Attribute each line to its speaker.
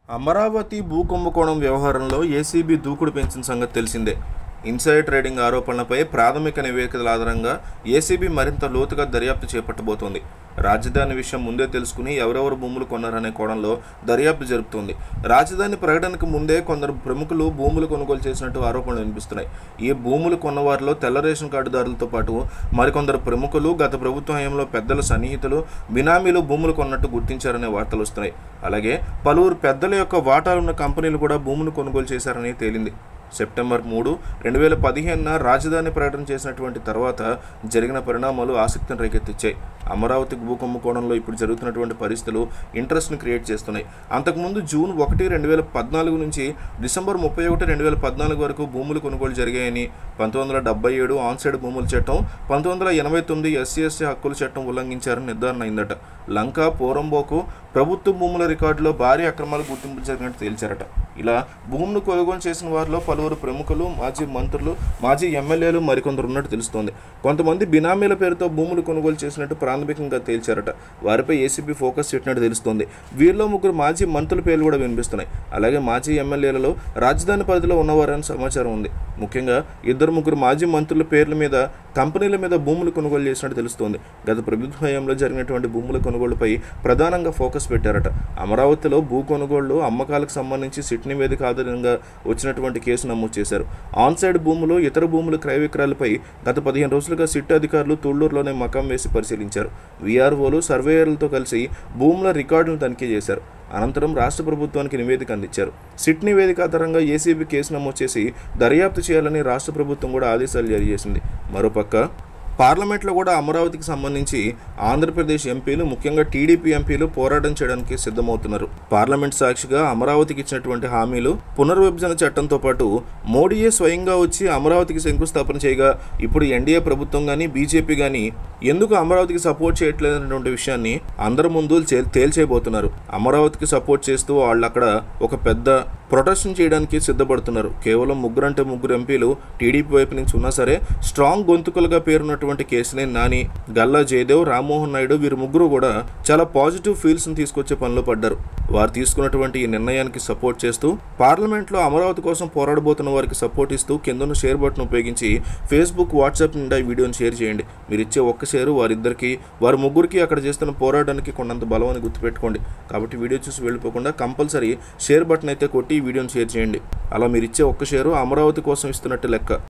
Speaker 1: అమరావతి భూ కుంభకోణం వ్యవహారంలో ఏసీబీ దూకుడు పెంచిన సంగతి తెలిసిందే ఇన్సైడ్ ట్రేడింగ్ ఆరోపణలపై ప్రాథమిక నివేదికల ఆధారంగా ఏసీబీ మరింత లోతుగా దర్యాప్తు చేపట్టబోతోంది రాజధాని విషయం ముందే తెలుసుకుని ఎవరెవరు భూములు కొన్నారనే కోణంలో దర్యాప్తు జరుపుతోంది రాజధాని ప్రకటనకు ముందే కొందరు ప్రముఖులు భూములు కొనుగోలు చేసినట్టు ఆరోపణలు వినిపిస్తున్నాయి ఈ భూములు కొన్నవారిలో తెల్ల రేషన్ కార్డుదారులతో పాటు మరికొందరు ప్రముఖులు గత ప్రభుత్వ హయాంలో పెద్దల సన్నిహితులు బినామీలు భూములు కొన్నట్టు గుర్తించారనే వార్తలు వస్తున్నాయి అలాగే పలువురు పెద్దల యొక్క వాటాలున్న కంపెనీలు కూడా భూములు కొనుగోలు చేశారని తేలింది సెప్టెంబర్ మూడు రెండు వేల పదిహేనున రాజధాని ప్రకటన చేసినటువంటి తర్వాత జరిగిన పరిణామాలు ఆసక్తిని రేకెత్తిచ్చాయి అమరావతి భూ కుంభకోణంలో ఇప్పుడు జరుగుతున్నటువంటి పరిస్థితులు ఇంట్రెస్ట్ని క్రియేట్ చేస్తున్నాయి అంతకుముందు జూన్ ఒకటి రెండు వేల పద్నాలుగు నుంచి డిసెంబర్ ముప్పై ఒకటి రెండు వేల పద్నాలుగు వరకు భూములు కొనుగోలు జరిగాయని పంతొమ్మిది వందల డెబ్బై ఏడు ఆన్సైడ్ భూముల చట్టం పంతొమ్మిది వందల ఎనభై తొమ్మిది ఎస్సీ ఎస్టీ హక్కుల చట్టం ఉల్లంఘించారని నిర్ధారణ అయిందట లంక పోరంబోకు ప్రభుత్వ భూముల రికార్డులో భారీ అక్రమాలు గుర్తింపు జరిగినట్టు తేల్చారట ఇలా భూములు కొనుగోలు చేసిన వారిలో పలువురు ప్రముఖులు మాజీ మంత్రులు మాజీ ఎమ్మెల్యేలు మరికొందరు ఉన్నట్టు తెలుస్తోంది కొంతమంది బినామీల పేరుతో భూములు కొనుగోలు చేసినట్టు ప్రాథమికంగా తేల్చారట వారిపై ఏసీబీ ఫోకస్ పెట్టినట్టు తెలుస్తోంది వీరిలో ముగ్గురు మాజీ మంత్రుల పేర్లు కూడా వినిపిస్తున్నాయి అలాగే మాజీ ఎమ్మెల్యేలలో రాజధాని పరిధిలో ఉన్నవారని సమాచారం ఉంది ముఖ్యంగా ఇద్దరు ముగ్గురు మాజీ మంత్రుల పేర్ల మీద కంపెనీల మీద భూములు కొనుగోలు చేసినట్టు తెలుస్తోంది గత ప్రభుత్వ హయాంలో జరిగినటువంటి భూముల కొనుగోలుపై ప్రధానంగా ఫోకస్ పెట్టారట అమరావతిలో భూ కొనుగోళ్లు అమ్మకాలకు సంబంధించి సిట్ నివేదిక ఆధారంగా వచ్చినటువంటి కేసు నమోదు చేశారు ఆన్ సైడ్ భూములు ఇతర భూముల క్రయ విక్రయాలపై గత పదిహేను రోజులుగా సిట్ అధికారులు తుళ్లూరులోనే మకం వేసి పరిశీలించారు వీఆర్ఓలు సర్వేయర్లతో కలిసి భూముల రికార్డులను తనిఖీ చేశారు అనంతరం రాష్ట్ర ప్రభుత్వానికి నివేదిక అందించారు సిట్ నివేదిక ఆధారంగా ఏసీబీ కేసు నమోదు చేసి దర్యాప్తు చేయాలని రాష్ట్ర ప్రభుత్వం కూడా ఆదేశాలు జారీ చేసింది మరోపక్క పార్లమెంట్లో కూడా అమరావతికి సంబంధించి ఆంధ్రప్రదేశ్ ఎంపీలు ముఖ్యంగా టీడీపీ ఎంపీలు పోరాటం చేయడానికి సిద్ధమవుతున్నారు పార్లమెంట్ సాక్షిగా అమరావతికి ఇచ్చినటువంటి హామీలు పునర్విభజన చట్టంతో పాటు మోడీయే స్వయంగా వచ్చి అమరావతికి శంకుస్థాపన చేయగా ఇప్పుడు ఎన్డీఏ ప్రభుత్వం కానీ బీజేపీ కానీ ఎందుకు అమరావతికి సపోర్ట్ చేయట్లేదనేటువంటి విషయాన్ని అందరి ముందు చే- తేల్చేయబోతున్నారు అమరావతికి సపోర్ట్ చేస్తూ వాళ్ళు అక్కడ ఒక పెద్ద ప్రొటెక్షన్ చేయడానికి సిద్ధపడుతున్నారు కేవలం ముగ్గురు అంటే ముగ్గురు ఎంపీలు టీడీపీ వైపు నుంచి ఉన్నా సరే స్ట్రాంగ్ గొంతుకలుగా పేరున్నటువంటి కేసినేని నాని గల్లా జయదేవ్ రామ్మోహన్ నాయుడు వీరు ముగ్గురు కూడా చాలా పాజిటివ్ ఫీల్స్ని తీసుకొచ్చే పనిలో పడ్డారు వారు తీసుకున్నటువంటి ఈ నిర్ణయానికి సపోర్ట్ చేస్తూ పార్లమెంట్లో అమరావతి కోసం పోరాడబోతున్న వారికి సపోర్ట్ ఇస్తూ కిందన్న షేర్ బటన్ ఉపయోగించి ఫేస్బుక్ వాట్సాప్ నిండా ఈ వీడియోని షేర్ చేయండి మీరు ఇచ్చే ఒక్క షేరు వారిద్దరికి వారి ముగ్గురికి అక్కడ చేస్తున్న పోరాటానికి కొండంత బలం అని గుర్తుపెట్టుకోండి కాబట్టి వీడియో చూసి వెళ్ళిపోకుండా కంపల్సరీ షేర్ బటన్ అయితే కొట్టి ఈ వీడియోని షేర్ చేయండి అలా మీరు ఇచ్చే ఒక్క షేరు అమరావతి కోసం ఇస్తున్నట్టు లెక్క